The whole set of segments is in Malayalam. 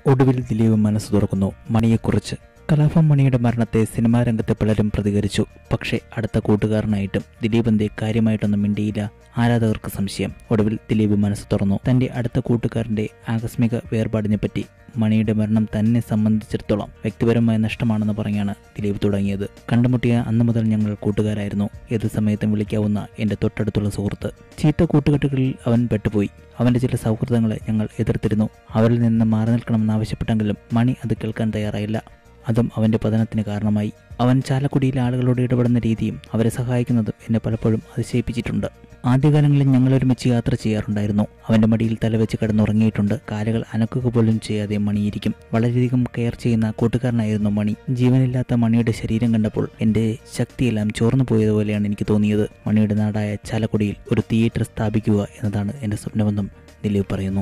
ഒടുവിൽ ദിലീപ് മനസ്സ് തുറക്കുന്നു മണിയെക്കുറിച്ച് കലാഭം മണിയുടെ മരണത്തെ സിനിമാ രംഗത്തെ പലരും പ്രതികരിച്ചു പക്ഷേ അടുത്ത കൂട്ടുകാരനായിട്ടും ദിലീപ് എന്തേ കാര്യമായിട്ടൊന്നും മിണ്ടിയില്ല ആരാധകർക്ക് സംശയം ഒടുവിൽ ദിലീപ് മനസ്സ് തുറന്നു തന്റെ അടുത്ത കൂട്ടുകാരന്റെ ആകസ്മിക വേർപാടിനെപ്പറ്റി മണിയുടെ മരണം തന്നെ സംബന്ധിച്ചിടത്തോളം വ്യക്തിപരമായ നഷ്ടമാണെന്ന് പറഞ്ഞാണ് ദിലീപ് തുടങ്ങിയത് കണ്ടുമുട്ടിയ അന്നു മുതൽ ഞങ്ങൾ കൂട്ടുകാരായിരുന്നു ഏത് സമയത്തും വിളിക്കാവുന്ന എന്റെ തൊട്ടടുത്തുള്ള സുഹൃത്ത് ചീത്ത കൂട്ടുകെട്ടുകളിൽ അവൻ പെട്ടുപോയി അവന്റെ ചില സൗഹൃദങ്ങളെ ഞങ്ങൾ എതിർത്തിരുന്നു അവരിൽ നിന്ന് മാറി നിൽക്കണമെന്ന് ആവശ്യപ്പെട്ടെങ്കിലും മണി അത് കേൾക്കാൻ തയ്യാറായില്ല അതും അവന്റെ പതനത്തിന് കാരണമായി അവൻ ചാലക്കുടിയിലെ ആളുകളോട് ഇടപെടുന്ന രീതിയും അവരെ സഹായിക്കുന്നതും എന്നെ പലപ്പോഴും അതിശയിപ്പിച്ചിട്ടുണ്ട് ആദ്യകാലങ്ങളിൽ ഞങ്ങൾ ഒരുമിച്ച് യാത്ര ചെയ്യാറുണ്ടായിരുന്നു അവന്റെ മടിയിൽ തലവെച്ച് കിടന്നുറങ്ങിയിട്ടുണ്ട് കാലുകൾ അനക്കുക പോലും ചെയ്യാതെ മണിയിരിക്കും വളരെയധികം കെയർ ചെയ്യുന്ന കൂട്ടുകാരനായിരുന്നു മണി ജീവനില്ലാത്ത മണിയുടെ ശരീരം കണ്ടപ്പോൾ എന്റെ ശക്തിയെല്ലാം ചോർന്നു പോയതുപോലെയാണ് എനിക്ക് തോന്നിയത് മണിയുടെ നാടായ ചാലക്കുടിയിൽ ഒരു തിയേറ്റർ സ്ഥാപിക്കുക എന്നതാണ് എന്റെ സ്വപ്നമെന്നും ദിലീപ് പറയുന്നു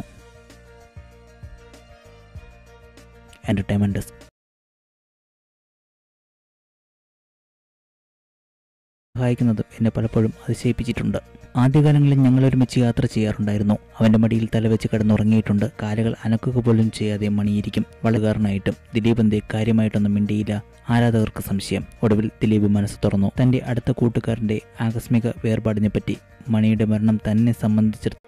എന്റർടൈൻമെന്റ് ഡെസ്ക് സഹായിക്കുന്നതും എന്നെ പലപ്പോഴും അതിശയിപ്പിച്ചിട്ടുണ്ട് ആദ്യകാലങ്ങളിൽ ഞങ്ങൾ ഒരുമിച്ച് യാത്ര ചെയ്യാറുണ്ടായിരുന്നു അവന്റെ മടിയിൽ തലവെച്ച് കിടന്നുറങ്ങിയിട്ടുണ്ട് കാലുകൾ അനക്കുക പോലും ചെയ്യാതെ മണിയിരിക്കും വളകാരനായിട്ടും ദിലീപ് എന്തേ കാര്യമായിട്ടൊന്നും മിണ്ടിയില്ല ആരാധകർക്ക് സംശയം ഒടുവിൽ ദിലീപ് മനസ്സ് തുറന്നു തന്റെ അടുത്ത കൂട്ടുകാരന്റെ ആകസ്മിക വേർപാടിനെപ്പറ്റി മണിയുടെ മരണം തന്നെ സംബന്ധിച്ചിടത്തോളം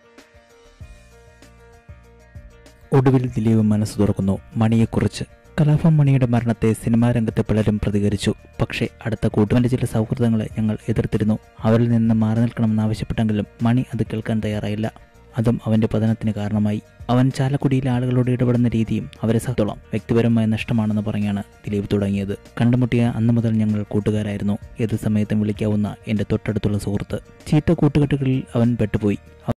ഒടുവിൽ ദിലീപ് മനസ്സ് തുറക്കുന്നു മണിയെക്കുറിച്ച് കലാഭം മണിയുടെ മരണത്തെ സിനിമാ രംഗത്തെ പലരും പ്രതികരിച്ചു പക്ഷേ അടുത്ത കൂട്ടുകാരുടെ ചില സൗഹൃദങ്ങളെ ഞങ്ങൾ എതിർത്തിരുന്നു അവരിൽ നിന്ന് മാറി നിൽക്കണമെന്ന് ആവശ്യപ്പെട്ടെങ്കിലും മണി അത് കേൾക്കാൻ തയ്യാറായില്ല അതും അവന്റെ പതനത്തിന് കാരണമായി അവൻ ചാലക്കുടിയിലെ ആളുകളോട് ഇടപെടുന്ന രീതിയും അവരെ സഹത്തോളം വ്യക്തിപരമായ നഷ്ടമാണെന്ന് പറഞ്ഞാണ് ദിലീപ് തുടങ്ങിയത് കണ്ടുമുട്ടിയ അന്നു മുതൽ ഞങ്ങൾ കൂട്ടുകാരായിരുന്നു ഏത് സമയത്തും വിളിക്കാവുന്ന എന്റെ തൊട്ടടുത്തുള്ള സുഹൃത്ത് ചീത്ത കൂട്ടുകെട്ടുകളിൽ അവൻ പെട്ടുപോയി